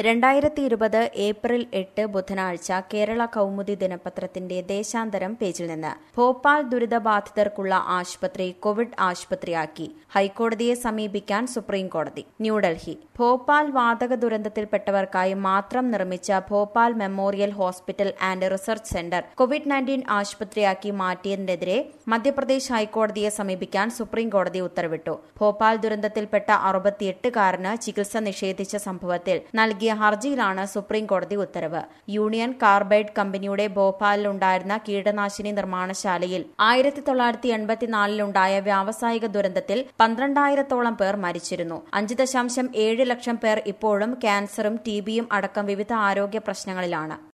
രണ്ടായിരത്തി ഇരുപത് ഏപ്രിൽ എട്ട് ബുധനാഴ്ച കേരള കൗമുദി ദിനപത്രത്തിന്റെ ദേശാന്തരം പേജിൽ നിന്ന് ഭോപ്പാൽ ദുരിതബാധിതർക്കുള്ള ആശുപത്രി കോവിഡ് ആശുപത്രിയാക്കി ഹൈക്കോടതിയെ സമീപിക്കാൻ സുപ്രീം കോടതി ന്യൂഡൽഹി ഭോപ്പാൽ വാതക ദുരന്തത്തിൽപ്പെട്ടവർക്കായി മാത്രം നിർമ്മിച്ച Bhopal memorial hospital and research centre covid nineteen ആശുപത്രിയാക്കി മാറ്റിയതിനെതിരെ മധ്യപ്രദേശ് ഹൈക്കോടതിയെ സമീപിക്കാൻ സുപ്രീം കോടതി ഉത്തരവിട്ടു ഭോപ്പാൽ ദുരന്തത്തിൽപ്പെട്ട അറുപത്തിയെട്ടുകാരന് ചികിത്സ നിഷേധിച്ച സംഭവത്തിൽ നൽകിയ ഹർജിയിലാണ് സുപ്രീം കോടതി ഉത്തരവ് യൂണിയൻ കാർബൈഡ് കമ്പനിയുടെ ഭോപ്പാലിലുണ്ടായിരുന്ന കീടനാശിനി നിർമ്മാണശാലയിൽ ആയിരത്തി തൊള്ളായിരത്തി എൺപത്തിനാലിലുണ്ടായ വ്യാവസായിക ദുരന്തത്തിൽ പന്ത്രണ്ടായിരത്തോളം പേർ മരിച്ചിരുന്നു അഞ്ച് ദശാംശം ഏഴ് ലക്ഷം പേർ ഇപ്പോഴും ക്യാൻസറും ടിബിയും അടക്കം വിവിധ ആരോഗ്യ പ്രശ്നങ്ങളിലാണ്